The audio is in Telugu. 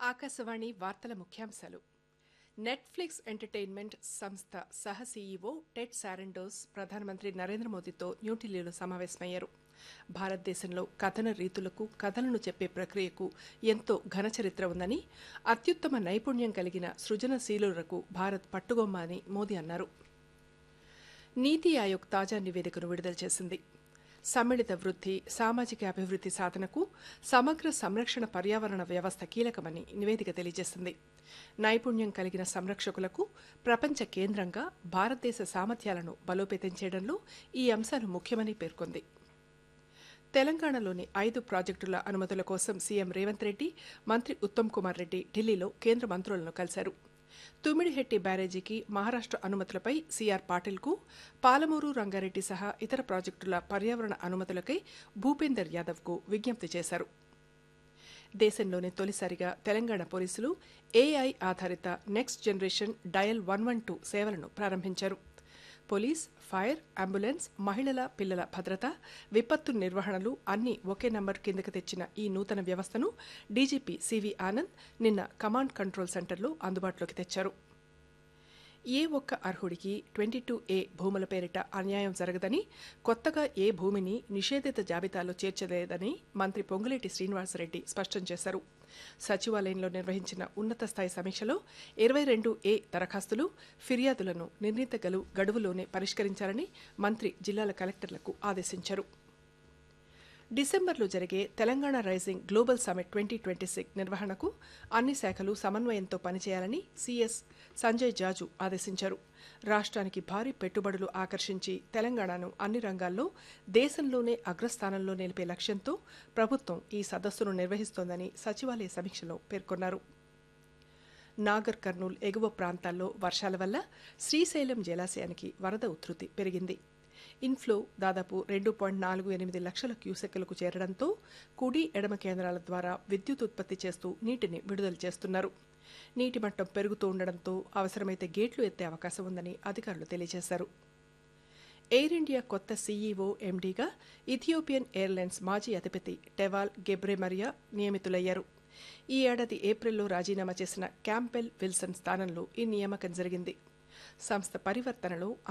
ఆకాశవాణి వార్తల ముఖ్యాంశాలు నెట్ఫ్లిక్స్ ఎంటర్టైన్మెంట్ సంస్థ సహ సీఈఓ టెడ్ శారెండోస్ ప్రధానమంత్రి నరేంద్ర మోదీతో న్యూఢిల్లీలో సమావేశమయ్యారు భారతదేశంలో కథన రీతులకు కథలను చెప్పే ప్రక్రియకు ఎంతో ఘన చరిత్ర ఉందని అత్యుత్తమ నైపుణ్యం కలిగిన సృజనశీలులకు భారత్ పట్టుగొమ్మ అని మోదీ అన్నారు నీతి ఆయోగ్ తాజా నివేదికను విడుదల చేసింది సమ్మిళిత వృద్ధి సామాజిక అభివృద్ధి సాధనకు సమగ్ర సంరక్షణ పర్యావరణ వ్యవస్థ కీలకమని నివేదిక తెలియజేసింది నైపుణ్యం కలిగిన సంరక్షకులకు ప్రపంచ కేంద్రంగా భారతదేశ సామర్థ్యాలను బలోపేతం చేయడంలో ఈ అంశాలు ముఖ్యమని పేర్కొంది తెలంగాణలోని ఐదు ప్రాజెక్టుల అనుమతుల కోసం సీఎం రేవంత్ రెడ్డి మంత్రి ఉత్తమ్ కుమార్ రెడ్డి ఢిల్లీలో కేంద్ర మంత్రులను కలిశారు తుమిడిహెట్టి బ్యారేజీకి మహారాష్ట్ర అనుమతులపై సీఆర్ పాటిల్కు పాలమూరు రంగారెడ్డి సహా ఇతర ప్రాజెక్టుల పర్యావరణ అనుమతులకై భూపేందర్ యాదవ్కు విజ్ఞప్తి చేశారు దేశంలోనే తొలిసారిగా తెలంగాణ పోలీసులు ఏఐ ఆధారిత next generation dial one one two సేవలను ప్రారంభించారు పోలీస్ ఫైర్ అంబులెన్స్ మహిళల పిల్లల భద్రత విపత్తు నిర్వహణలు అన్ని ఒకే నంబర్ కిందకు తెచ్చిన ఈ నూతన వ్యవస్థను డీజీపీ సివి ఆనంద్ నిన్న కమాండ్ కంట్రోల్ సెంటర్లో అందుబాటులోకి తెచ్చారు ఏ ఒక్క అర్హుడికి ట్వంటీ టూ ఏ భూముల పేరిట అన్యాయం జరగదని కొత్తగా ఏ భూమిని నిషేధిత జాబితాలో చేర్చలేదని మంత్రి పొంగులేటి శ్రీనివాసరెడ్డి స్పష్టం చేశారు సచివాలయంలో నిర్వహించిన ఉన్నత స్థాయి సమీక్షలో ఇరవై రెండు ఏ దరఖాస్తులు ఫిర్యాదులను నిర్ణీత గలు గడువులోనే పరిష్కరించాలని మంత్రి జిల్లాల కలెక్టర్లకు ఆదేశించారు డిసెంబర్లో జరిగే Telangana rising global summit twenty twenty six నిర్వహణకు అన్ని శాఖలు సమన్వయంతో పనిచేయాలని సీఎస్ సంజయ్ జాజు ఆదేశించారు రాష్ట్రానికి భారీ పెట్టుబడులు ఆకర్షించి తెలంగాణను అన్ని రంగాల్లో దేశంలోనే అగ్రస్థానంలో నిలిపే లక్ష్యంతో ప్రభుత్వం ఈ సదస్సును నిర్వహిస్తోందని సచివాలయ సమీక్షలో పేర్కొన్నారు నాగర్ కర్నూల్ ఎగువ ప్రాంతాల్లో వర్షాల వల్ల శ్రీశైలం జలాశయానికి వరద ఉధృతి పెరిగింది ఇన్ఫ్లో దాదాపు రెండు పాయింట్ నాలుగు ఎనిమిది లక్షల క్యూసెక్కులకు చేరడంతో కుడి ఎడమ కేంద్రాల ద్వారా విద్యుత్ ఉత్పత్తి చేస్తూ నీటిని విడుదల చేస్తున్నారు నీటి మట్టం పెరుగుతూ ఉండడంతో అవసరమైతే గేట్లు ఎత్తే అవకాశం ఉందని అధికారులు తెలియజేశారు ఎయిర్ ఇండియా కొత్త సీఈఓ ఎండీగా ఇథియోపియన్ ఎయిర్లైన్స్ మాజీ అధిపతి టెవాల్ గెబ్రెమరియా నియమితులయ్యారు ఈ ఏడాది ఏప్రిల్లో రాజీనామా చేసిన క్యాంపెల్ విల్సన్ స్థానంలో ఈ నియామకం జరిగింది సంస్థ పరివర్తనలో